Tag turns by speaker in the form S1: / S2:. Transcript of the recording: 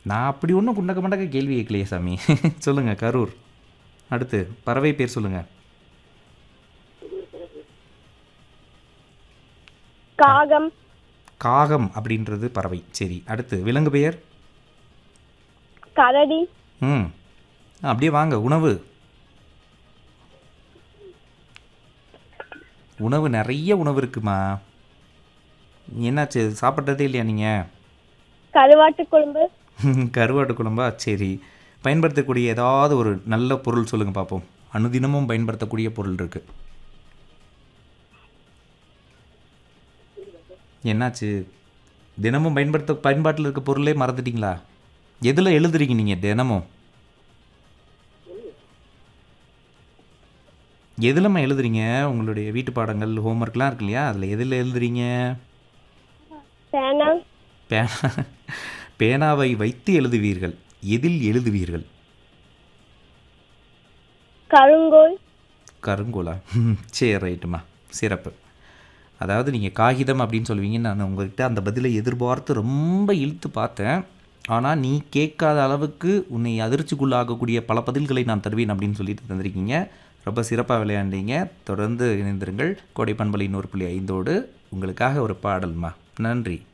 S1: நான் அப்படி ஒன்றும் குண்டக்க மண்டக்க கேள்வி கேட்கலையே சாமி சொல்லுங்கள் கரூர் அடுத்து பறவை பேர் சொல்லுங்கள்
S2: காகம்
S1: காகம் அப்படின்றது பறவை சரி அடுத்து விலங்கு பெயர்
S2: கரடி
S1: ம் அப்படியே வாங்க உணவு உணவு நிறைய உணவு இருக்குமா என்னாச்சு சாப்பிட்றதே இல்லையா நீங்கள்
S2: கருவாட்டு குழம்பு
S1: கருவாட்டு குழம்பா சரி பயன்படுத்தக்கூடிய ஏதாவது ஒரு நல்ல பொருள் சொல்லுங்கள் பார்ப்போம் அனுதினமும் பயன்படுத்தக்கூடிய பொருள் இருக்குது என்னாச்சு தினமும் பயன்படுத்த பயன்பாட்டில் இருக்க பொருளே மறந்துட்டீங்களா எதில் எழுதுறீங்க நீங்கள் தினமும் எதுலம்மா எழுதுறீங்க உங்களுடைய வீட்டு பாடங்கள் ஹோம்ஒர்க்லாம் இருக்கு இல்லையா அதில் எதில் எழுதுறீங்க
S2: பேனா
S1: பேனா பேனாவை வைத்து எழுதுவீர்கள் எதில் எழுதுவீர்கள்
S2: கருங்கோல்
S1: கருங்கோலா ம், சரி ரைட்டுமா சிறப்பு அதாவது நீங்கள் காகிதம் அப்படின்னு சொல்லுவீங்க நான் உங்கள்கிட்ட அந்த பதிலை எதிர்பார்த்து ரொம்ப இழுத்து பார்த்தேன் ஆனால் நீ கேட்காத அளவுக்கு உன்னை அதிர்ச்சிக்குள்ளாகக்கூடிய பல பதில்களை நான் தருவேன் அப்படின்னு சொல்லிட்டு தந்திருக்கீங்க ரொம்ப சிறப்பாக விளையாண்டீங்க தொடர்ந்து இணைந்திருங்கள் கோடை பண்பலை நூறு புள்ளி ஐந்தோடு உங்களுக்காக ஒரு பாடல்மா நன்றி